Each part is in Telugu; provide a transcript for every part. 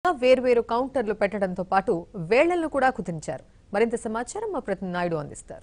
వేర్వేరు కౌంటర్లు పెట్టడంతో పాటు వేళ్లను కూడా కుదించారు మరింత సమాచారం మా ప్రతినిధి నాయుడు అందిస్తారు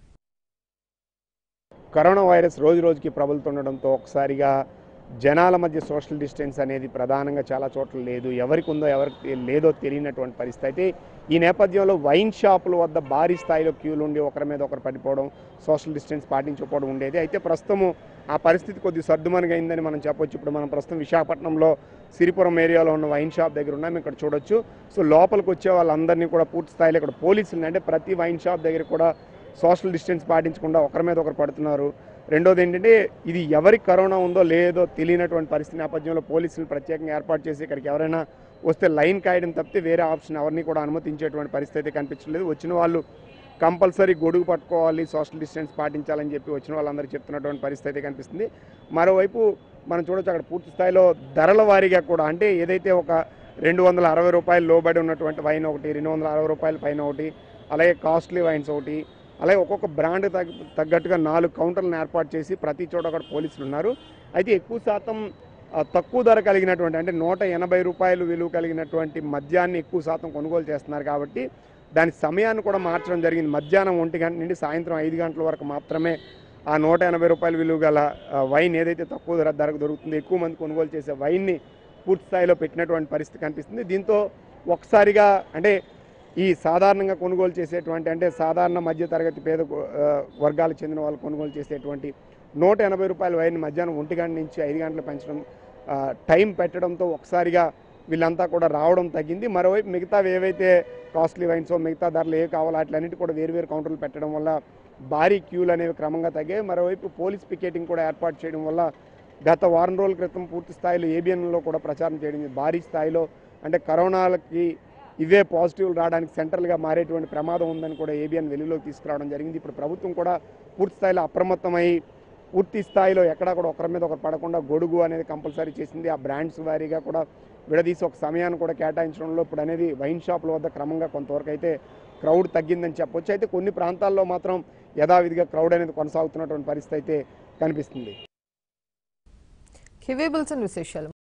కరోనా వైరస్ రోజు రోజుకి ప్రబలుతుండడంతో ఒకసారిగా జనాల మధ్య సోషల్ డిస్టెన్స్ అనేది ప్రధానంగా చాలా చోట్ల లేదు ఎవరికి ఉందో ఎవరికి లేదో తెలియనటువంటి పరిస్థితి అయితే ఈ నేపథ్యంలో వైన్ షాపుల వద్ద భారీ స్థాయిలో క్యూలు ఉండి ఒకరి మీద ఒకరు పడిపోవడం సోషల్ డిస్టెన్స్ పాటించకపోవడం ఉండేది అయితే ప్రస్తుతము ఆ పరిస్థితి కొద్దిగా సర్దుమనుగైందని మనం చెప్పొచ్చు ఇప్పుడు మనం ప్రస్తుతం విశాఖపట్నంలో సిరిపురం ఏరియాలో ఉన్న వైన్ షాప్ దగ్గర ఉన్నాం ఇక్కడ చూడొచ్చు సో లోపలికి వచ్చే వాళ్ళందరినీ కూడా పూర్తి స్థాయిలో ఇక్కడ పోలీసులు అంటే ప్రతి వైన్ షాప్ దగ్గర కూడా సోషల్ డిస్టెన్స్ పాటించకుండా ఒకరి మీద ఒకరు పడుతున్నారు రెండోది ఏంటంటే ఇది ఎవరికి కరోనా ఉందో లేదో తెలియనటువంటి పరిస్థితి నేపథ్యంలో పోలీసులు ప్రత్యేకంగా ఏర్పాటు చేసి ఇక్కడికి ఎవరైనా వస్తే లైన్ కాయడం తప్పితే వేరే ఆప్షన్ ఎవరిని కూడా అనుమతించేటువంటి పరిస్థితి అయితే కనిపించలేదు వచ్చిన వాళ్ళు కంపల్సరీ గొడుగు పట్టుకోవాలి సోషల్ డిస్టెన్స్ పాటించాలని చెప్పి వచ్చిన వాళ్ళందరూ చెప్తున్నటువంటి పరిస్థితి అయితే కనిపిస్తుంది మరోవైపు మనం చూడొచ్చు అక్కడ పూర్తి స్థాయిలో ధరల వారీగా కూడా అంటే ఏదైతే ఒక రెండు వందల అరవై రూపాయలు లోబడి ఉన్నటువంటి వైన్ ఒకటి రెండు వందల అరవై రూపాయల పైన ఒకటి అలాగే కాస్ట్లీ వైన్స్ ఒకటి అలాగే ఒక్కొక్క బ్రాండ్ తగ్గ తగ్గట్టుగా నాలుగు కౌంటర్లను ఏర్పాటు చేసి ప్రతి చోట కూడా పోలీసులు ఉన్నారు అయితే ఎక్కువ శాతం ఆ, తక్కువ ధర కలిగినటువంటి అంటే నూట ఎనభై రూపాయలు విలువ కలిగినటువంటి మద్యాన్ని ఎక్కువ శాతం కొనుగోలు చేస్తున్నారు కాబట్టి దాని సమయాన్ని కూడా మార్చడం జరిగింది మధ్యాహ్నం ఒంటి గంట నుండి సాయంత్రం ఐదు గంటల వరకు మాత్రమే ఆ నూట ఎనభై రూపాయల విలువ గల ఆ, వైన్ ఏదైతే తక్కువ ధర ధరకు దొరుకుతుందో ఎక్కువ మంది కొనుగోలు చేసే వైన్ని పూర్తి స్థాయిలో పెట్టినటువంటి పరిస్థితి కనిపిస్తుంది దీంతో ఒకసారిగా అంటే ఈ సాధారణంగా కొనుగోలు చేసేటువంటి అంటే సాధారణ మధ్య తరగతి పేద ఆ, వర్గాలకు చెందిన వాళ్ళు కొనుగోలు చేసేటువంటి నూట ఎనభై రూపాయల వైన్ మధ్యాహ్నం ఒంటి గంట నుంచి ఐదు గంటలు పెంచడం ఆ, టైం పెట్టడంతో ఒకసారిగా వీళ్ళంతా కూడా రావడం తగ్గింది మరోవైపు మిగతా ఏవైతే కాస్ట్లీ వైన్స్ మిగతా ధరలు ఏ కావాలో అట్లన్నిటి కూడా వేరువేరు కౌంటర్లు పెట్టడం వల్ల భారీ క్యూలు అనేవి క్రమంగా తగ్గాయి మరోవైపు పోలీస్ పికెటింగ్ కూడా ఏర్పాటు చేయడం వల్ల గత వారం రోజుల క్రితం పూర్తి స్థాయిలో ఏబిఎన్లో కూడా ప్రచారం చేయడం జరిగింది. భారీ స్థాయిలో అంటే కరోనాలకి ఇవే పాజిటివ్లు రావడానికి సెంటర్లుగా మారేటువంటి ప్రమాదం ఉందని కూడా ఏబిఎన్ వెలుగులోకి తీసుకురావడం జరిగింది ఇప్పుడు ప్రభుత్వం కూడా పూర్తి స్థాయిలో అప్రమత్తమై పూర్తి స్థాయిలో ఎక్కడా కూడా ఒకరి మీద ఒకరు పడకుండా గొడుగు అనేది కంపల్సరీ చేసింది ఆ బ్రాండ్స్ వారీగా కూడా విడదీసి ఒక సమయాన్ని కూడా కేటాయించడంలో ఇప్పుడు అనేది వైన్ షాపుల వద్ద క్రమంగా కొంతవరకు అయితే క్రౌడ్ తగ్గిందని చెప్పొచ్చు అయితే కొన్ని ప్రాంతాల్లో మాత్రం యథావిధిగా క్రౌడ్ అనేది కొనసాగుతున్నటువంటి పరిస్థితి అయితే కనిపిస్తుంది కివీ బుల్సన్ విశేషాలు